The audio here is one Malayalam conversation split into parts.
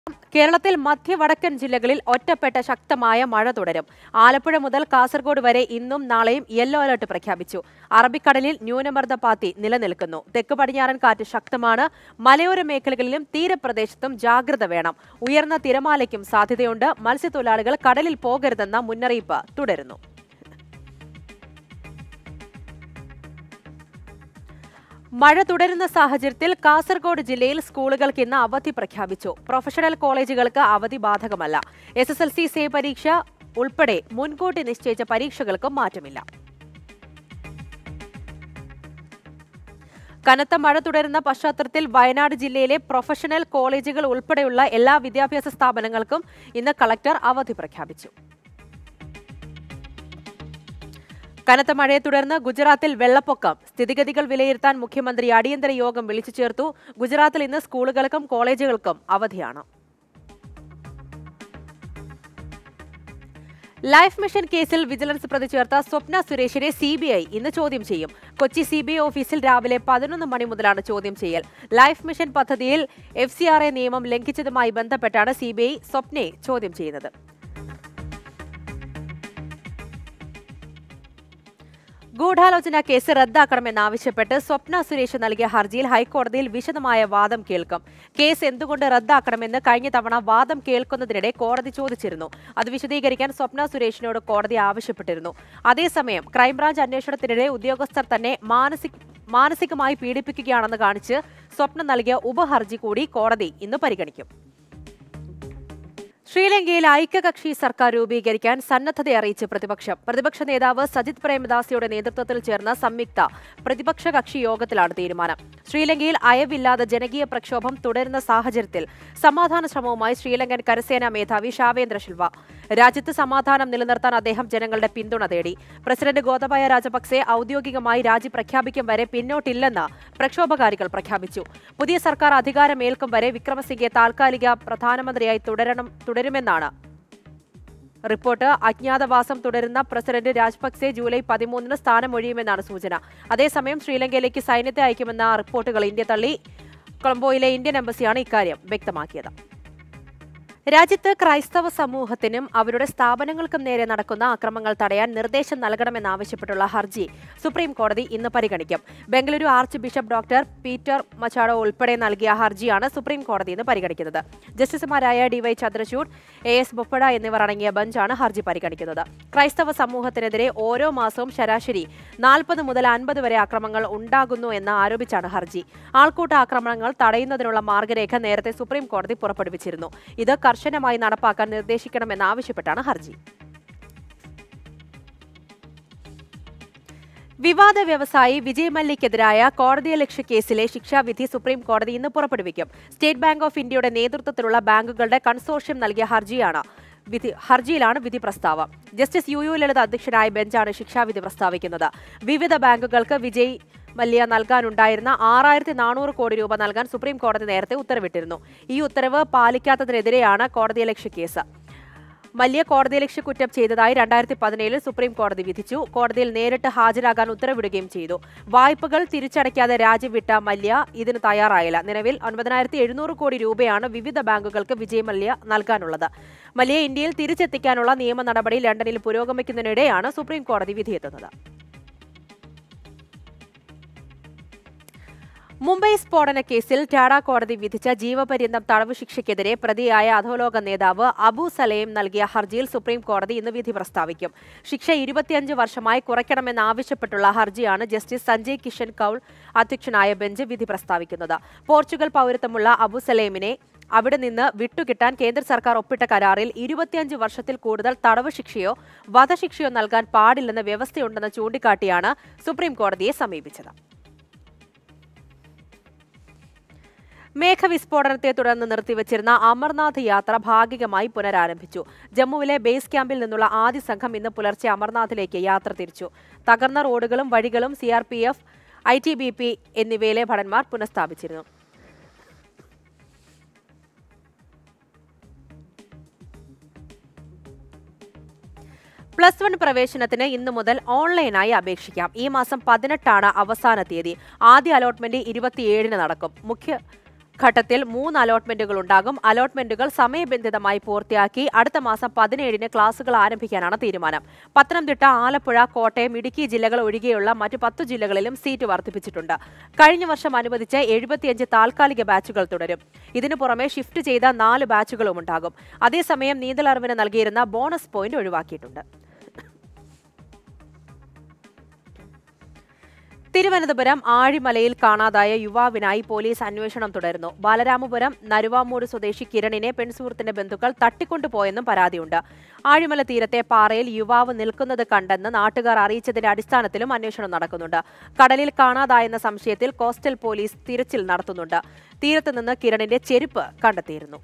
കേരളത്തിൽ മധ്യവടക്കൻ ജില്ലകളിൽ ഒറ്റപ്പെട്ട ശക്തമായ മഴ തുടരും ആലപ്പുഴ മുതൽ കാസർഗോഡ് വരെ ഇന്നും നാളെയും യെല്ലോ അലർട്ട് പ്രഖ്യാപിച്ചു അറബിക്കടലിൽ ന്യൂനമർദ്ദപാത്തി നിലനിൽക്കുന്നു തെക്ക് പടിഞ്ഞാറൻ കാറ്റ് ശക്തമാണ് മലയോര മേഖലകളിലും തീരപ്രദേശത്തും ജാഗ്രത വേണം ഉയർന്ന തിരമാലയ്ക്കും സാധ്യതയുണ്ട് മത്സ്യത്തൊഴിലാളികൾ കടലിൽ പോകരുതെന്ന മുന്നറിയിപ്പ് തുടരുന്നു മഴ തുടരുന്ന സാഹചര്യത്തിൽ കാസർഗോഡ് ജില്ലയിൽ സ്കൂളുകൾക്ക് ഇന്ന് അവധി പ്രഖ്യാപിച്ചു പ്രൊഫഷണൽ കോളേജുകൾക്ക് അവധി ബാധകമല്ല S S L C SAY പരീക്ഷ ഉൾപ്പെടെ മുൻകൂട്ടി നിശ്ചയിച്ച പരീക്ഷകൾക്കും മാറ്റമില്ല കനത്ത മഴ തുടരുന്ന പശ്ചാത്തലത്തിൽ വയനാട് ജില്ലയിലെ പ്രൊഫഷണൽ കോളേജുകൾ ഉൾപ്പെടെയുള്ള എല്ലാ വിദ്യാഭ്യാസ സ്ഥാപനങ്ങൾക്കും ഇന്ന് കളക്ടർ അവധി പ്രഖ്യാപിച്ചു കനത്ത മഴയെ തുടർന്ന് ഗുജറാത്തിൽ വെള്ളപ്പൊക്കം സ്ഥിതിഗതികൾ വിലയിരുത്താൻ മുഖ്യമന്ത്രി അടിയന്തര യോഗം വിളിച്ചു ചേർത്തു ഗുജറാത്തിൽ ഇന്ന് സ്കൂളുകൾക്കും കോളേജുകൾക്കും അവധിയാണ് ലൈഫ് മിഷൻ കേസിൽ വിജിലൻസ് പ്രതി ചേർത്ത സ്വപ്ന സുരേഷിനെ സി ബി ഐ ഇന്ന് ചോദ്യം ചെയ്യും കൊച്ചി സി ബി ഐ ഓഫീസിൽ രാവിലെ പതിനൊന്ന് മണി മുതലാണ് ചോദ്യം ചെയ്യൽ ലൈഫ് മിഷൻ പദ്ധതിയിൽ എഫ് സി ആർ എ നിയമം ലംഘിച്ചതുമായി ബന്ധപ്പെട്ടാണ് സി ബി ഐ സ്വപ്നയെ ചോദ്യം ചെയ്യുന്നത് ഗൂഢാലോചന കേസ് റദ്ദാക്കണമെന്നാവശ്യപ്പെട്ട് സ്വപ്ന സുരേഷ് നൽകിയ ഹർജിയിൽ ഹൈക്കോടതിയിൽ വിശദമായ വാദം കേൾക്കും കേസ് എന്തുകൊണ്ട് റദ്ദാക്കണമെന്ന് കഴിഞ്ഞ തവണ വാദം കേൾക്കുന്നതിനിടെ കോടതി ചോദിച്ചിരുന്നു അത് വിശദീകരിക്കാൻ സ്വപ്ന സുരേഷിനോട് കോടതി ആവശ്യപ്പെട്ടിരുന്നു അതേസമയം ക്രൈംബ്രാഞ്ച് അന്വേഷണത്തിനിടെ ഉദ്യോഗസ്ഥർ തന്നെ മാനസിക മാനസികമായി പീഡിപ്പിക്കുകയാണെന്ന് കാണിച്ച് സ്വപ്ന നൽകിയ ഉപഹർജി കൂടി കോടതി ഇന്ന് പരിഗണിക്കും ശ്രീലങ്കയിൽ ഐക്യകക്ഷി സർക്കാർ രൂപീകരിക്കാൻ സന്നദ്ധത അറിയിച്ച് പ്രതിപക്ഷം പ്രതിപക്ഷ നേതാവ് സജിത് പ്രേമദാസിയുടെ നേതൃത്വത്തിൽ ചേർന്ന സംയുക്ത പ്രതിപക്ഷ കക്ഷി യോഗത്തിലാണ് തീരുമാനം ശ്രീലങ്കയിൽ അയവില്ലാതെ ജനകീയ പ്രക്ഷോഭം തുടരുന്ന സാഹചര്യത്തിൽ സമാധാന ശ്രമവുമായി ശ്രീലങ്കൻ കരസേനാ മേധാവി ഷാവേന്ദ്ര ശിൽവ രാജ്യത്ത് സമാധാനം നിലനിർത്താൻ അദ്ദേഹം ജനങ്ങളുടെ പിന്തുണ തേടി പ്രസിഡന്റ് ഗോതബായ രാജപക്സെ ഔദ്യോഗികമായി രാജി പ്രഖ്യാപിക്കും വരെ പിന്നോട്ടില്ലെന്ന് പ്രക്ഷോഭകാരികൾ പ്രഖ്യാപിച്ചു പുതിയ സർക്കാർ അധികാരമേൽക്കും വരെ വിക്രമസിംഗെ താൽക്കാലിക പ്രധാനമന്ത്രിയായി തുടരണം തുടരുമെന്നാണ് റിപ്പോർട്ട് അജ്ഞാതവാസം തുടരുന്ന പ്രസിഡന്റ് രാജപക്സെ ജൂലൈ പതിമൂന്നിന് സ്ഥാനമൊഴിയുമെന്നാണ് സൂചന അതേസമയം ശ്രീലങ്കയിലേക്ക് സൈന്യത്തെ അയക്കുമെന്ന റിപ്പോർട്ടുകൾ ഇന്ത്യ തള്ളി കൊളംബോയിലെ ഇന്ത്യൻ എംബസിയാണ് ഇക്കാര്യം വ്യക്തമാക്കിയത് രാജ്യത്ത് ക്രൈസ്തവ സമൂഹത്തിനും അവരുടെ സ്ഥാപനങ്ങൾക്കും നേരെ നടക്കുന്ന അക്രമങ്ങൾ തടയാൻ നിർദ്ദേശം നൽകണമെന്നാവശ്യപ്പെട്ടുള്ള ഹർജി സുപ്രീം കോടതി ഇന്ന് പരിഗണിക്കും Bengaluru archbishop doctor Peter Machado ഉൾപ്പെടെ നൽകിയ ഹർജിയാണ് സുപ്രീം കോടതി ഇന്ന് പരിഗണിക്കുന്നത് ജസ്റ്റിസുമാരായ DY Chandrachud A S Bopanna എന്നിവർ അടങ്ങിയ ബെഞ്ചാണ് ഹർജി പരിഗണിക്കുന്നത് ക്രൈസ്തവ സമൂഹത്തിനെതിരെ ഓരോ മാസവും ശരാശരി നാൽപ്പത് മുതൽ അൻപത് വരെ അക്രമങ്ങൾ ഉണ്ടാകുന്നു എന്ന് ആരോപിച്ചാണ് ഹർജി ആൾക്കൂട്ട ആക്രമണങ്ങൾ തടയുന്നതിനുള്ള മാർഗരേഖ നേരത്തെ സുപ്രീം കോടതി പുറപ്പെടുവിച്ചിരുന്നു ഇത് കർശനമായി നടപ്പാക്കാൻ നിർദ്ദേശിക്കണമെന്നാവശ്യപ്പെട്ടാണ് ഹർജി വിവാദ വ്യവസായി വിജയ് മല്യക്കെതിരായ കോടതിയലക്ഷ്യ കേസിലെ ശിക്ഷാവിധി സുപ്രീം കോടതി ഇന്ന് പുറപ്പെടുവിക്കും സ്റ്റേറ്റ് ബാങ്ക് ഓഫ് ഇന്ത്യയുടെ നേതൃത്വത്തിലുള്ള ബാങ്കുകളുടെ കൺസോർഷ്യം നൽകിയ ഹർജിയാണ് വിധി ഹർജിയിലാണ് വിധി പ്രസ്താവം ജസ്റ്റിസ് യു യു ലളിത അധ്യക്ഷനായ ബെഞ്ചാണ് ശിക്ഷാവിധി പ്രസ്താവിക്കുന്നത് വിവിധ ബാങ്കുകൾക്ക് വിജയ് മല്യ നൽകാനുണ്ടായിരുന്ന ആറായിരത്തി നാനൂറ് കോടി രൂപ നൽകാൻ സുപ്രീം കോടതി നേരത്തെ ഉത്തരവിട്ടിരുന്നു ഈ ഉത്തരവ് പാലിക്കാത്തതിനെതിരെയാണ് കോടതിയലക്ഷ്യ കേസ് മല്യ കോടതിയലക്ഷ്യ കുറ്റം ചെയ്തതായി രണ്ടായിരത്തി പതിനേഴിൽ സുപ്രീം കോടതി വിധിച്ചു കോടതിയിൽ നേരിട്ട് ഹാജരാകാൻ ഉത്തരവിടുകയും ചെയ്തു വായ്പകൾ തിരിച്ചടയ്ക്കാതെ രാജിവിട്ട മല്യ ഇതിന് തയ്യാറായില്ല നിലവിൽ ഒൻപതിനായിരത്തി എഴുന്നൂറ് കോടി രൂപയാണ് വിവിധ ബാങ്കുകൾക്ക് വിജയ് മല്യ നൽകാനുള്ളത് മല്യയെ ഇന്ത്യയിൽ തിരിച്ചെത്തിക്കാനുള്ള നിയമ നടപടി ലണ്ടനിൽ പുരോഗമിക്കുന്നതിനിടെയാണ് സുപ്രീം കോടതി വിധിയെത്തുന്നത് മുംബൈ സ്ഫോടന കേസിൽ ടാഡ കോടതി വിധിച്ച ജീവപര്യന്തം തടവ് ശിക്ഷയ്ക്കെതിരെ പ്രതിയായ അധോലോക നേതാവ് അബു സലേം നൽകിയ ഹർജിയിൽ സുപ്രീം കോടതി ഇന്ന് വിധി പ്രസ്താവിക്കും ശിക്ഷ ഇരുപത്തിയഞ്ച് വർഷമായി കുറയ്ക്കണമെന്നാവശ്യപ്പെട്ടുള്ള ഹർജിയാണ് ജസ്റ്റിസ് സഞ്ജയ് കിഷൻ കൌൾ അധ്യക്ഷനായ ബെഞ്ച് വിധി പ്രസ്താവിക്കുന്നത് പോർച്ചുഗൽ പൗരത്വമുള്ള അബു സലേമിനെ അവിടെ നിന്ന് വിട്ടുകിട്ടാൻ കേന്ദ്ര സർക്കാർ ഒപ്പിട്ട കരാറിൽ ഇരുപത്തിയഞ്ച് വർഷത്തിൽ കൂടുതൽ തടവ് ശിക്ഷയോ വധശിക്ഷയോ നൽകാൻ പാടില്ലെന്ന വ്യവസ്ഥയുണ്ടെന്ന് ചൂണ്ടിക്കാട്ടിയാണ് സുപ്രീം കോടതിയെ സമീപിച്ചത് മേഘവിസ്ഫോടനത്തെ തുടർന്ന് നിർത്തിവച്ചിരുന്ന അമർനാഥ് യാത്ര ഭാഗികമായി പുനരാരംഭിച്ചു ജമ്മുവിലെ ബേസ് ക്യാമ്പിൽ നിന്നുള്ള ആദ്യ സംഘം ഇന്ന് പുലർച്ചെ അമർനാഥിലേക്ക് യാത്ര തിരിച്ചു തകർന്ന റോഡുകളും വഴികളും C R P F I T B P എന്നിവയിലെ ഭടന്മാർ പുനഃസ്ഥാപിച്ചിരുന്നു പ്ലസ് വൺ പ്രവേശനത്തിന് ഇന്നു മുതൽ ഓൺലൈനായി അപേക്ഷിക്കാം ഈ മാസം പതിനെട്ടാണ് അവസാന തീയതി ആദ്യ അലോട്ട്മെന്റ് ഇരുപത്തിയേഴിന് നടക്കും മുഖ്യ ഘട്ടത്തിൽ മൂന്ന് അലോട്ട്മെന്റുകൾ ഉണ്ടാകും അലോട്ട്മെന്റുകൾ സമയബന്ധിതമായി പൂർത്തിയാക്കി അടുത്ത മാസം പതിനേഴിന് ക്ലാസുകൾ ആരംഭിക്കാനാണ് തീരുമാനം പത്തനംതിട്ട ആലപ്പുഴ കോട്ടയം ഇടുക്കി ജില്ലകൾ ഒഴികെയുള്ള മറ്റു പത്തു ജില്ലകളിലും സീറ്റ് വർദ്ധിപ്പിച്ചിട്ടുണ്ട് കഴിഞ്ഞ വർഷം അനുവദിച്ച എഴുപത്തിയഞ്ച് താൽക്കാലിക ബാച്ചുകൾ തുടരും ഇതിനു പുറമെ ഷിഫ്റ്റ് ചെയ്ത നാല് ബാച്ചുകളും ഉണ്ടാകും അതേസമയം നീന്തലറിവിന് നൽകിയിരുന്ന ബോണസ് പോയിന്റ് ഒഴിവാക്കിയിട്ടുണ്ട് തിരുവനന്തപുരം ആഴിമലയിൽ കാണാതായ യുവാവിനായി പോലീസ് അന്വേഷണം തുടരുന്നു ബാലരാമപുരം നരുവാമൂട് സ്വദേശി കിരണിനെ പെൺസുഹൃത്തിന്റെ ബന്ധുക്കൾ തട്ടിക്കൊണ്ടുപോയെന്നും പരാതിയുണ്ട് ആഴിമല തീരത്തെ പാറയിൽ യുവാവ് നിൽക്കുന്നത് കണ്ടെന്ന് നാട്ടുകാർ അറിയിച്ചതിന്റെ അടിസ്ഥാനത്തിലും അന്വേഷണം നടക്കുന്നുണ്ട് കടലിൽ കാണാതായെന്ന സംശയത്തിൽ കോസ്റ്റൽ പോലീസ് തിരച്ചിൽ നടത്തുന്നുണ്ട് തീരത്ത് നിന്ന് കിരണിന്റെ ചെരുപ്പ് കണ്ടെത്തിയിരുന്നു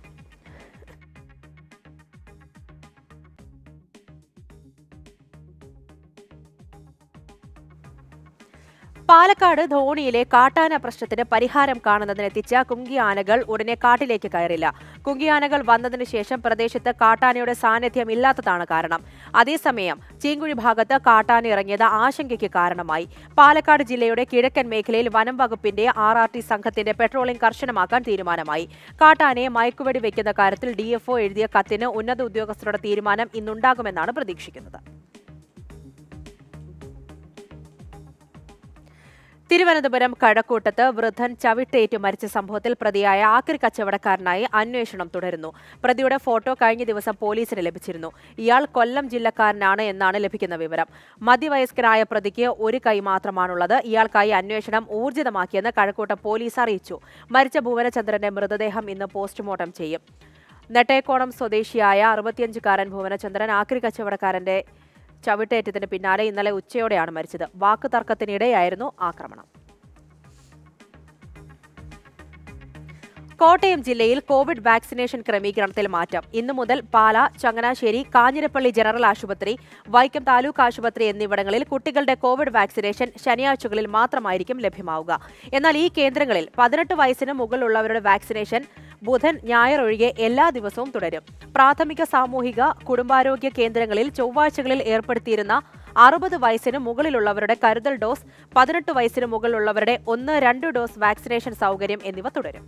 പാലക്കാട് ധോണിയിലെ കാട്ടാന പ്രശ്നത്തിന് പരിഹാരം കാണുന്നതിനെത്തിച്ച കുങ്കിയാനകൾ ഉടനെ കാട്ടിലേക്ക് കയറില്ല കുങ്കിയാനകൾ വന്നതിനു ശേഷം പ്രദേശത്ത് കാട്ടാനയുടെ സാന്നിധ്യം ഇല്ലാത്തതാണ് കാരണം അതേസമയം ചീങ്കുഴി ഭാഗത്ത് കാട്ടാന ഇറങ്ങിയത് ആശങ്കയ്ക്ക് കാരണമായി പാലക്കാട് ജില്ലയുടെ കിഴക്കൻ മേഖലയിൽ വനം വകുപ്പിന്റെ ആർ ആർ ടി സംഘത്തിന്റെ പെട്രോളിംഗ് കർശനമാക്കാൻ തീരുമാനമായി കാട്ടാനയെ മയക്കുവെടി വയ്ക്കുന്ന കാര്യത്തിൽ ഡിഎഫ്ഒ എഴുതിയ കത്തിന് ഉന്നത ഉദ്യോഗസ്ഥരുടെ തീരുമാനം ഇന്നുണ്ടാകുമെന്നാണ് പ്രതീക്ഷിക്കുന്നത് തിരുവനന്തപുരം കഴക്കൂട്ടത്ത് വൃദ്ധൻ ചവിട്ടേറ്റ് മരിച്ച സംഭവത്തിൽ പ്രതിയായ ആക്രി കച്ചവടക്കാരനായി അന്വേഷണം തുടരുന്നു പ്രതിയുടെ ഫോട്ടോ കഴിഞ്ഞ ദിവസം പോലീസിന് ലഭിച്ചിരുന്നു ഇയാൾ കൊല്ലം ജില്ലക്കാരനാണ് എന്നാണ് ലഭിക്കുന്ന വിവരം മധ്യവയസ്കനായ പ്രതിക്ക് ഒരു കൈ മാത്രമാണുള്ളത് ഇയാൾക്കായി അന്വേഷണം ഊർജിതമാക്കിയെന്ന് കഴക്കൂട്ടം പോലീസ് അറിയിച്ചു മരിച്ച ഭുവനചന്ദ്രന്റെ മൃതദേഹം ഇന്ന് പോസ്റ്റ്മോർട്ടം ചെയ്യും നെട്ടേക്കോണം സ്വദേശിയായ അറുപത്തിയഞ്ചുകാരൻ ഭുവനചന്ദ്രൻ ആക്രി കച്ചവടക്കാരന്റെ ചവിട്ടേറ്റത്തിന് പിന്നാലെ ഇന്നലെ ഉച്ചയോടെയാണ് മരിച്ചത് വാക്ക് തർക്കത്തിനിടെയായിരുന്നു ആക്രമണം കോട്ടയം ജില്ലയിൽ കോവിഡ് വാക്സിനേഷൻ ക്രമീകരണത്തിൽ മാറ്റം ഇന്നു മുതൽ പാല ചങ്ങനാശ്ശേരി കാഞ്ഞിരപ്പള്ളി ജനറൽ ആശുപത്രി വൈക്കം താലൂക്ക് ആശുപത്രി എന്നിവിടങ്ങളിൽ കുട്ടികളുടെ കോവിഡ് വാക്സിനേഷൻ ശനിയാഴ്ചകളിൽ മാത്രമായിരിക്കും ലഭ്യമാവുക എന്നാൽ ഈ കേന്ദ്രങ്ങളിൽ പതിനെട്ട് വയസ്സിന് മുകളിലുള്ളവരുടെ വാക്സിനേഷൻ ബുധൻ ഞായർ ഒഴികെ എല്ലാ ദിവസവും തുടരും പ്രാഥമിക സാമൂഹിക കുടുംബാരോഗ്യ കേന്ദ്രങ്ങളിൽ ചൊവ്വാഴ്ചകളിൽ ഏർപ്പെടുത്തിയിരുന്ന അറുപത് വയസ്സിന് മുകളിലുള്ളവരുടെ കരുതൽ ഡോസ് പതിനെട്ട് വയസ്സിന് മുകളിലുള്ളവരുടെ ഒന്ന് രണ്ട് ഡോസ് വാക്സിനേഷൻ സൗകര്യം എന്നിവ തുടരും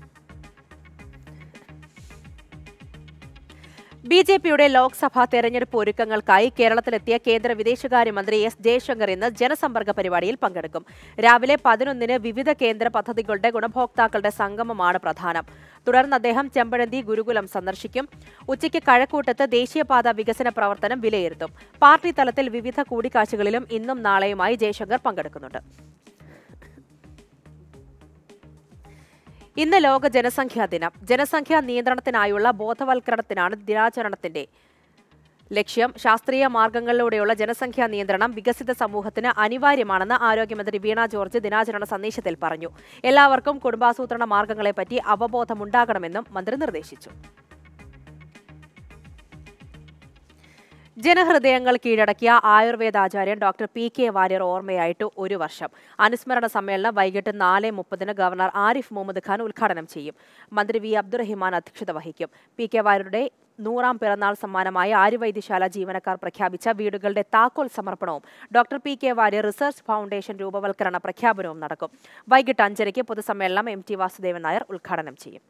ബി ജെ പിയുടെ ലോക്സഭാ തെരഞ്ഞെടുപ്പ് ഒരുക്കങ്ങൾക്കായി കേരളത്തിലെത്തിയ കേന്ദ്ര വിദേശകാര്യമന്ത്രി എസ് ജയശങ്കർ ഇന്ന് ജനസമ്പർക്ക പരിപാടിയിൽ പങ്കെടുക്കും രാവിലെ പതിനൊന്നിന് വിവിധ കേന്ദ്ര പദ്ധതികളുടെ ഗുണഭോക്താക്കളുടെ സംഗമമാണ് പ്രധാനം തുടർന്ന് അദ്ദേഹം ചെമ്പഴന്തി ഗുരുകുലം സന്ദർശിക്കും ഉച്ചയ്ക്ക് കഴക്കൂട്ടത്ത് ദേശീയപാത വികസന പ്രവർത്തനം വിലയിരുത്തും പാർട്ടി തലത്തിൽ വിവിധ കൂടിക്കാഴ്ചകളിലും ഇന്നും നാളെയുമായി ജയശങ്കർ പങ്കെടുക്കുന്നുണ്ട് ഇന്ന് ലോക ജനസംഖ്യാ ദിനം ജനസംഖ്യാ നിയന്ത്രണത്തിനായുള്ള ബോധവൽക്കരണത്തിനാണ് ദിനാചരണത്തിന്റെ ലക്ഷ്യം ശാസ്ത്രീയ മാർഗങ്ങളിലൂടെയുള്ള ജനസംഖ്യാ നിയന്ത്രണം വികസിത സമൂഹത്തിന് അനിവാര്യമാണെന്ന് ആരോഗ്യമന്ത്രി വീണ ജോർജ് ദിനാചരണ സന്ദേശത്തിൽ പറഞ്ഞു എല്ലാവർക്കും കുടുംബാസൂത്രണ മാർഗങ്ങളെപ്പറ്റി അവബോധമുണ്ടാകണമെന്നും മന്ത്രി നിർദ്ദേശിച്ചു ജനഹൃദയങ്ങൾ കീഴടക്കിയ ആയുർവേദാചാര്യൻ ഡോക്ടർ പി കെ വാര്യർ ഓർമ്മയായിട്ട് ഒരു വർഷം അനുസ്മരണ സമ്മേളനം വൈകിട്ട് നാല് മുപ്പതിന് ഗവർണർ ആരിഫ് മുഹമ്മദ് ഖാൻ ഉദ്ഘാടനം ചെയ്യും മന്ത്രി വി അബ്ദുറഹിമാൻ അധ്യക്ഷത വഹിക്കും പി കെ വാര്യരുടെ നൂറാം പിറന്നാൾ സമ്മാനമായി ആര്യവൈദ്യശാല ജീവനക്കാർ പ്രഖ്യാപിച്ച വീടുകളുടെ താക്കോൽ സമർപ്പണവും doctor P K Warrier research foundation രൂപവൽക്കരണ പ്രഖ്യാപനവും നടക്കും വൈകിട്ട് അഞ്ചരയ്ക്ക് പൊതുസമ്മേളനം എം ടി വാസുദേവൻ നായർ ഉദ്ഘാടനം ചെയ്യും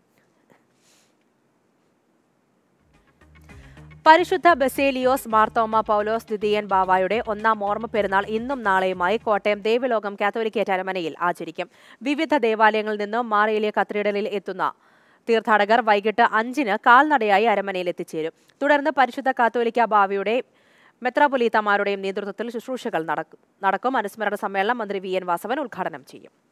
പരിശുദ്ധ ബസേലിയോസ് മാർത്തോമ പൗലോസ് ദ്വിതീയൻ ബാവായുടെ ഒന്നാം ഓർമ്മ പെരുന്നാൾ ഇന്നും നാളെയുമായി കോട്ടയം ദേവലോകം കാത്തോലിക്കേറ്റ് അരമനയിൽ ആചരിക്കും വിവിധ ദേവാലയങ്ങളിൽ നിന്നും മാറിയിലെ കത്തീഡ്രലിൽ എത്തുന്ന തീർത്ഥാടകർ വൈകിട്ട് അഞ്ചിന് കാൽനടയായി അരമനയിൽ എത്തിച്ചേരും തുടർന്ന് പരിശുദ്ധ കാത്തോലിക്ക ബാവയുടെ മെത്രാപൊലീത്തമാരുടെയും നേതൃത്വത്തിൽ ശുശ്രൂഷകൾ നടക്കും നടക്കും അനുസ്മരണ സമ്മേളനം മന്ത്രി വി എൻ വാസവൻ ഉദ്ഘാടനം ചെയ്യും